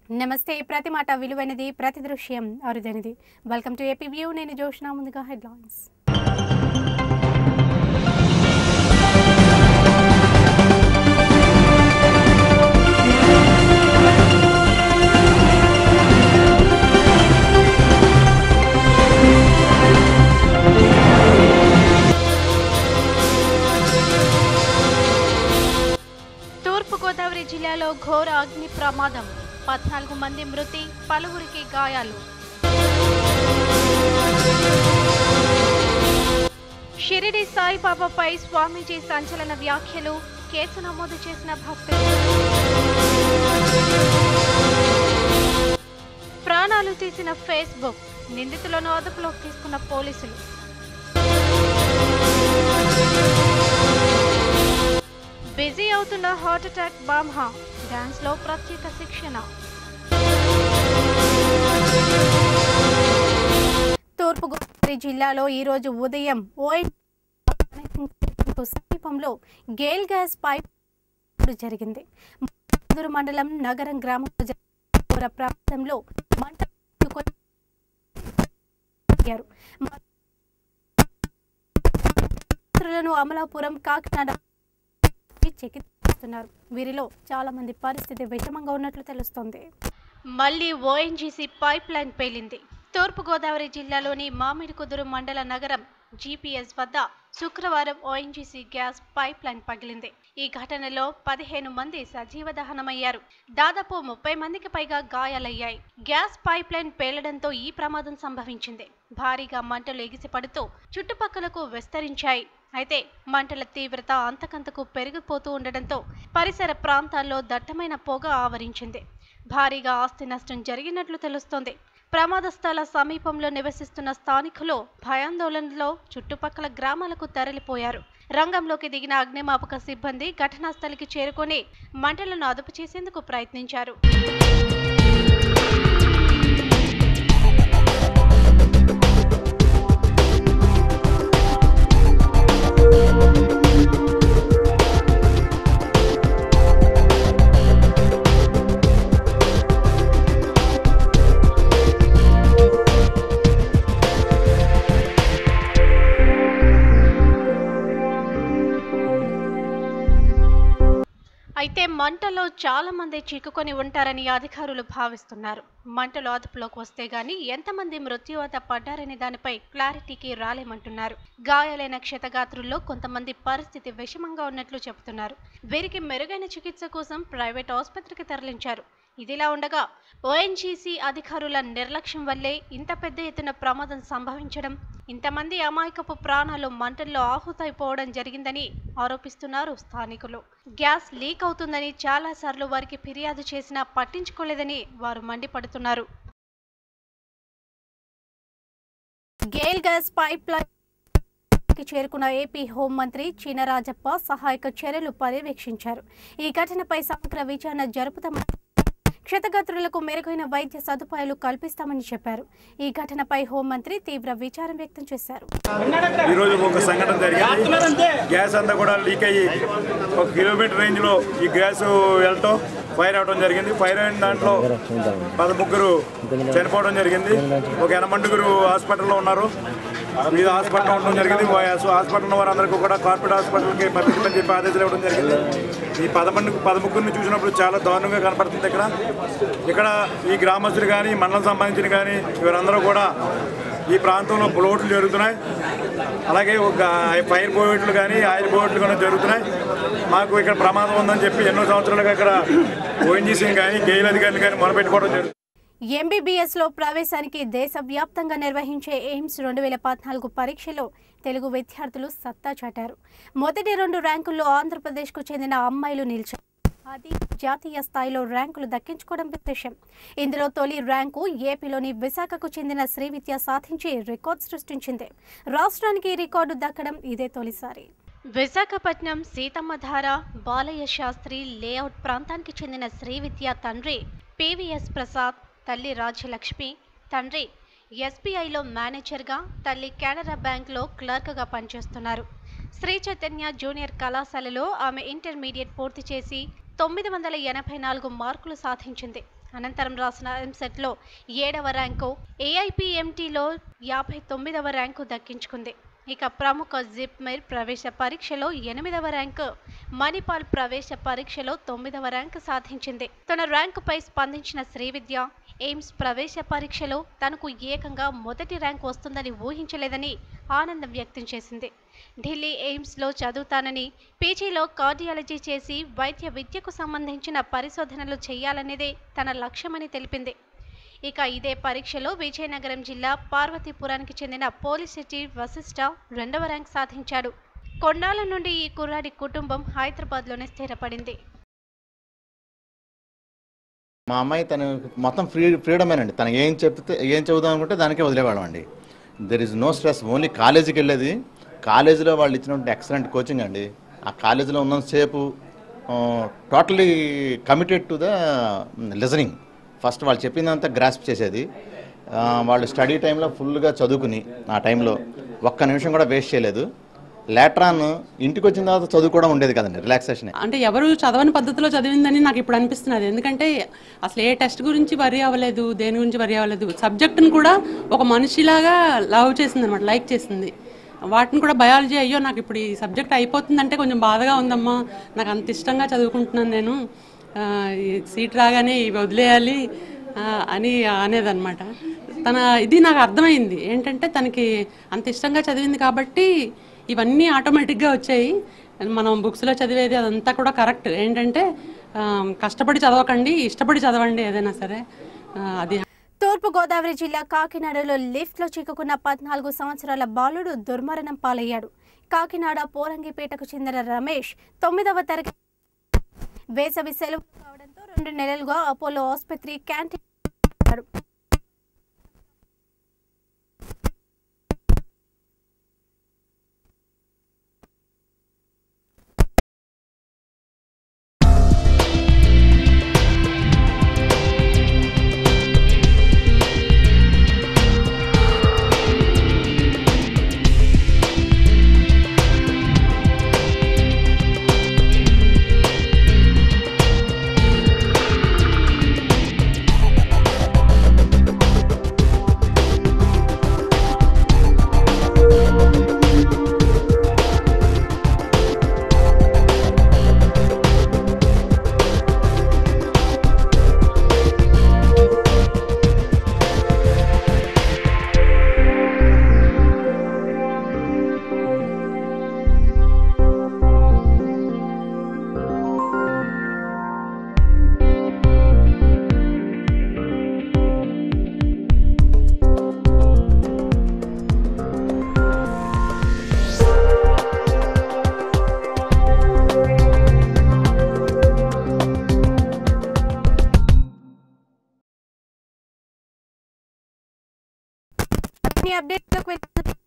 నమస్తే ప్రతి మాట విలువైనది ప్రతి దృశ్యం అరుదైనది వెల్కమ్ టు ఏపీ వ్యూ నేను జోష్నా ముందుగా హెడ్లైన్స్ తూర్పుగోదావరి జిల్లాలో ఘోర అగ్ని ప్రమాదం పద్నాలుగు మంది మృతి పలువురికి గాయాలు షిరిడి సాయిబాబాపై స్వామీజీ సంచలన వ్యాఖ్యలు కేసు నమోదు చేసిన భక్తులు ప్రాణాలు తీసిన ఫేస్బుక్ నిందితులను అదుపులోకి తీసుకున్న పోలీసులు బిజీ అవుతున్న హార్ట్ అటాక్ బామ్హా డాన్స్ లో ప్రత్యేక శిక్షణ తూర్పుగోదావరి జిల్లాలో ఈరోజు ఉదయం ఓఎన్ సమీపంలో గేల్ గ్యాస్ పైప్ జరిగింది మధుర మండలం నగరం గ్రామంలో జరిగిన ఘోర ప్రమాదంలో మంట అంటుకొని పోయారు. మంత్రులను అమలాపురం కాకినాడ చికిత్సిస్తున్నారు వీరిలో చాలా మంది పరిస్థితి విషమంగా ఉన్నట్లు తెలుస్తోంది మళ్ళీ ఓఎన్జీసీ పైప్ లైన్ పేలింది తూర్పుగోదావరి జిల్లాలోని మామిడికుదురు మండల నగరం జీపీఎస్ వద్ద శుక్రవారం ఓఎన్జీసీ గ్యాస్ పైప్ లైన్ పగిలింది ఈ ఘటనలో పదిహేను మంది సజీవ దహనమయ్యారు దాదాపు ముప్పై మందికి పైగా గాయాలయ్యాయి గ్యాస్ పైప్ లైన్ పేలడంతో ఈ ప్రమాదం సంభవించింది భారీగా మంటలు ఎగిసిపడుతూ చుట్టుపక్కలకు విస్తరించాయి అయితే మంటల తీవ్రత అంతకంతకు పెరిగిపోతూ ఉండడంతో పరిసర ప్రాంతాల్లో దట్టమైన పొగ ఆవరించింది భారీగా ఆస్తి నష్టం జరిగినట్లు తెలుస్తోంది ప్రమాద స్థల సమీపంలో నివసిస్తున్న స్థానికులు భయాందోళనలో చుట్టుపక్కల గ్రామాలకు తరలిపోయారు రంగంలోకి దిగిన అగ్నిమాపక సిబ్బంది ఘటనా స్థలికి చేరుకొని మంటలను అదుపు చేసేందుకు ప్రయత్నించారు అయితే మంటలో చాలా మంది చిక్కుకొని ఉంటారని అధికారులు భావిస్తున్నారు మంటలు అదుపులోకి వస్తే గాని ఎంతమంది మృత్యువాత పడ్డారనే దానిపై క్లారిటీకి రాలేమంటున్నారు గాయాలైన క్షతగాత్రుల్లో కొంతమంది పరిస్థితి విషమంగా ఉన్నట్లు చెబుతున్నారు వీరికి మెరుగైన చికిత్స కోసం ప్రైవేట్ ఆసుపత్రికి తరలించారు ఇదిలా ఉండగా ఓఎన్జీసీ అధికారుల నిర్లక్ష్యం వల్లే ఇంత పెద్ద ఎత్తున ప్రమాదం సంభవించడం ఇంతమంది అమాయకపు ప్రాణాలు మంటల్లో ఆహుతైపోవడం జరిగిందని ఆరోపిస్తున్నారు స్థానికులు గ్యాస్ లీక్ అవుతుందని చాలాసార్లు వారికి ఫిర్యాదు చేసినా పట్టించుకోలేదని వారు మండిపడుతున్నారు గేల్ గ్యాస్ పైప్ లైన్ కి చేరుకున్న ఏపీ హోంమంత్రి చీనరాజప్ప సహాయక చర్యలు పర్యవేక్షించారు ఈ ఘటనపై సమగ్ర విచారణ జరుపుతామని క్షతగాత్రులకు మెరుగైన వైద్య సదుపాయాలు కల్పిస్తామని చెప్పారు ఈ ఘటనపై హోంమంత్రి తీవ్ర విచారం వ్యక్తం చేశారు ఈరోజు ఒక సంఘటన జరిగింది గ్యాస్ అంతా కూడా లీక్ అయ్యి ఒక కిలోమీటర్ రేంజ్లో ఈ గ్యాస్ వెళ్ళటం ఫైర్ అవడం జరిగింది ఫైర్ అయిన దాంట్లో పదముగ్గురు చనిపోవడం జరిగింది ఒక ఎనమండుగురు హాస్పిటల్లో ఉన్నారు వివిధ హాస్పిటల్లో ఉండడం జరిగింది వా- హాస్పిటల్ ఉన్న వారందరికీ కూడా కార్పొరేట్ హాస్పిటల్కి పంపించమని చెప్పి ఆదేశాలు ఇవ్వడం జరిగింది ఈ పదమంది పదముగ్గురిని చూసినప్పుడు చాలా దారుణంగా కనపడుతుంది ఇక్కడ ఇక్కడ ఈ గ్రామస్తులు కానీ మండలం సంబంధించిన కానీ వీరందరూ కూడా ఈ ప్రాంతంలో ప్లోట్లు జరుగుతున్నాయి అలాగే ఒక ఫైర్ బోట్లు కానీ ఆయిల్ బోట్లు కానీ జరుగుతున్నాయి మాకు ఇక్కడ ప్రమాదం ఉందని చెప్పి ఎన్నో సంవత్సరాలుగా ఇక్కడ ఓఎన్జీసీ కానీ గెయిల్ అధికారులు కానీ మొదలుపెట్టుకోవడం జరుగుతుంది ఎంబీబీఎస్ లో ప్రవేశానికి దేశవ్యాప్తంగా నిర్వహించే ఎయిమ్స్ రెండు వేల పద్నాలుగు పరీక్షలో తెలుగు విద్యార్థులు సత్తా చాటారు మొదటి రెండు ర్యాంకుల్లో ఆంధ్రప్రదేశ్కు చెందిన అమ్మాయిలు నిలిచారు అది జాతీయ స్థాయిలో ర్యాంకులు దక్కించుకోవడం విశేషం ఇందులో తొలి ర్యాంకు ఏపీలోని విశాఖకు చెందిన శ్రీ విద్య సాధించి రికార్డు సృష్టించింది రాష్ట్రానికి ఈ రికార్డు దక్కడం ఇదే తొలిసారి విశాఖపట్నం సీతమ్మధార బాలయ్య శాస్త్రి లేఅవుట్ ప్రాంతానికి చెందిన శ్రీ విద్య తండ్రి పివిఎస్ ప్రసాద్ తల్లి రాజ్యలక్ష్మి తండ్రి ఎస్బీఐలో మేనేజర్గా తల్లి కెనరా బ్యాంక్లో క్లర్క్గా పనిచేస్తున్నారు శ్రీ చైతన్య జూనియర్ కళాశాలలో ఆమె ఇంటర్మీడియట్ పూర్తి చేసి తొమ్మిది వందల ఎనభై నాలుగు మార్కులు సాధించింది అనంతరం రాసిన ఎంసెట్లో ఏడవ ర్యాంకు ఏఐపిఎంటీలో యాభై తొమ్మిదవ ర్యాంకు దక్కించుకుంది ఇక ప్రముఖ జిప్మెర్ ప్రవేశ పరీక్షలో ఎనిమిదవ ర్యాంకు మణిపాల్ ప్రవేశ పరీక్షలో తొమ్మిదవ ర్యాంకు సాధించింది తన ర్యాంకుపై స్పందించిన శ్రీవిద్య ఎయిమ్స్ ప్రవేశ పరీక్షలో తనకు ఏకంగా మొదటి ర్యాంక్ వస్తుందని ఊహించలేదని ఆనందం వ్యక్తం చేసింది ఢిల్లీ ఎయిమ్స్లో చదువుతానని పీజీలో కార్డియాలజీ చేసి వైద్య విద్యకు సంబంధించిన పరిశోధనలు చేయాలనేదే తన లక్ష్యమని తెలిపింది ఇక ఇదే పరీక్షలో విజయనగరం జిల్లా పార్వతీపురానికి చెందిన పోలిసిటీ వశిష్ఠ రెండవ ర్యాంక్ సాధించాడు కొండాల నుండి ఈ కుర్రాడి కుటుంబం హైదరాబాద్లోనే స్థిరపడింది మా అమ్మాయి తను మొత్తం ఫ్రీ ఫ్రీడమేనండి తను ఏం చెప్తే ఏం చెబుదాం అనుకుంటే దానికే వదిలేవాళ్ళం అండి there is no stress only కాలేజీకి వెళ్ళేది కాలేజీలో వాళ్ళు ఇచ్చినటువంటి ఎక్సలెంట్ కోచింగ్ అండి ఆ కాలేజీలో ఉన్నంతసేపు totally committed to the listening first వాళ్ళు చెప్పిందంతా గ్రాస్ప్ చేసేది ఆ, వాళ్ళు స్టడీ టైంలో ఫుల్గా చదువుకుని ఆ టైంలో ఒక్క నిమిషం కూడా వేస్ట్ చేయలేదు లేటరాన్ ఇంటికి వచ్చిన తర్వాత చదువు కూడా ఉండేది కదండి రిలాక్సేషన్ అంటే ఎవరు చదవని పద్ధతిలో చదివిందని నాకు ఇప్పుడు అనిపిస్తున్నది ఎందుకంటే అసలు ఏ టెస్ట్ గురించి వరి అవ్వలేదు దేని గురించి వరి అవ్వలేదు సబ్జెక్ట్ని కూడా ఒక మనిషిలాగా లవ్ చేసింది అనమాట లైక్ చేసింది వాటిని కూడా బయాలజీ అయ్యో నాకు ఇప్పుడు ఈ సబ్జెక్ట్ అయిపోతుందంటే కొంచెం బాధగా ఉందమ్మా నాకు అంత ఇష్టంగా చదువుకుంటున్నాను నేను ఆ, ఈ సీట్ రాగానే ఇవి వదిలేయాలి ఆ, అని అనేదన్నమాట తన ఇది నాకు అర్థమైంది ఏంటంటే తనకి అంత ఇష్టంగా చదివింది కాబట్టి ఇవన్నీ ఆటోమేటిక్గా వచ్చాయి మనం బుక్స్లో చదివేది అదంతా కూడా కరెక్ట్ ఏంటంటే ఆ, కష్టపడి చదవకండి ఇష్టపడి చదవండి ఏదైనా సరే ఆ, అది తూర్పు గోదావరి జిల్లా కాకినాడలో లిఫ్ట్లో చిక్కుకున్న పద్నాలుగు సంవత్సరాల బాలుడు దుర్మరణం పాలయ్యాడు కాకినాడ పోరంగిపేటకు చెందిన రమేష్ తొమ్మిదవ తరగతి వేసవి సెలవు కావడంతో రెండు నెలలుగా అపోలో ఆసుపత్రి క్యాంటీన్ ఉన్నాడు. అన్ని అప్డేట్లకు వెళ్తుంది